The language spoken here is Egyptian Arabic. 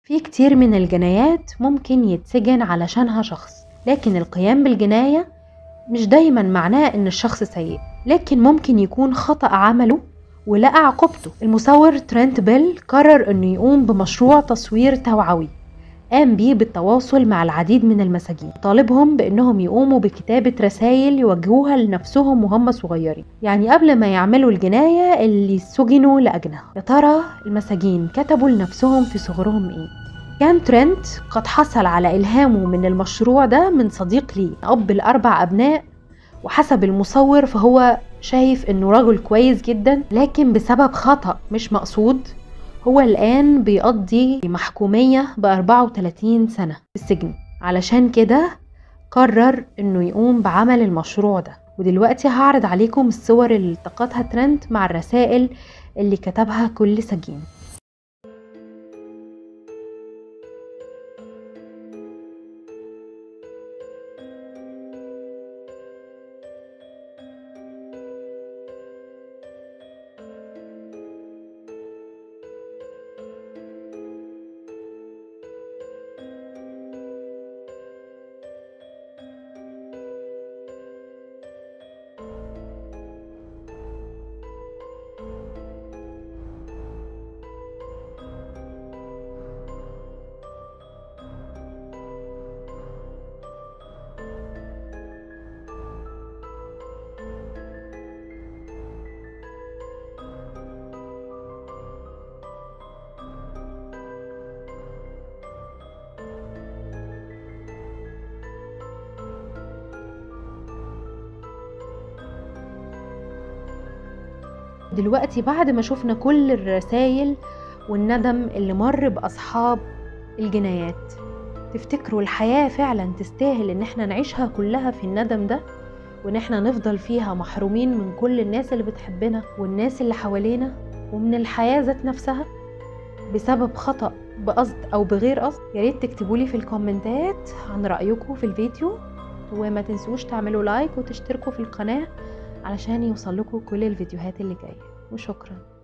في كتير من الجنايات ممكن يتسجن علشانها شخص لكن القيام بالجناية مش دايما معناه ان الشخص سيء لكن ممكن يكون خطأ عمله ولقى عقوبته المصور ترينت بيل قرر انه يقوم بمشروع تصوير توعوي قام بيه بالتواصل مع العديد من المساجين طالبهم بانهم يقوموا بكتابة رسائل يوجهوها لنفسهم وهم صغيرين يعني قبل ما يعملوا الجناية اللي سجنوا لأجلها يا ترى المساجين كتبوا لنفسهم في صغرهم ايه كان ترينت قد حصل على إلهامه من المشروع ده من صديق ليه أب الأربع أبناء وحسب المصور فهو شايف انه رجل كويس جدا لكن بسبب خطأ مش مقصود هو الآن بيقضي محكومية ب 34 سنة في السجن علشان كده قرر انه يقوم بعمل المشروع ده ودلوقتي هعرض عليكم الصور اللي التقطها ترنت مع الرسائل اللي كتبها كل سجين دلوقتي بعد ما شفنا كل الرسائل والندم اللي مر بأصحاب الجنايات تفتكروا الحياة فعلا تستاهل ان احنا نعيشها كلها في الندم ده وان احنا نفضل فيها محرومين من كل الناس اللي بتحبنا والناس اللي حوالينا ومن الحياة ذات نفسها بسبب خطأ بقصد او بغير قصد يا ريت تكتبوا لي في الكومنتات عن رأيكم في الفيديو وما تنسوش تعملوا لايك وتشتركوا في القناة علشان يوصل لكم كل الفيديوهات اللي جايه وشكرا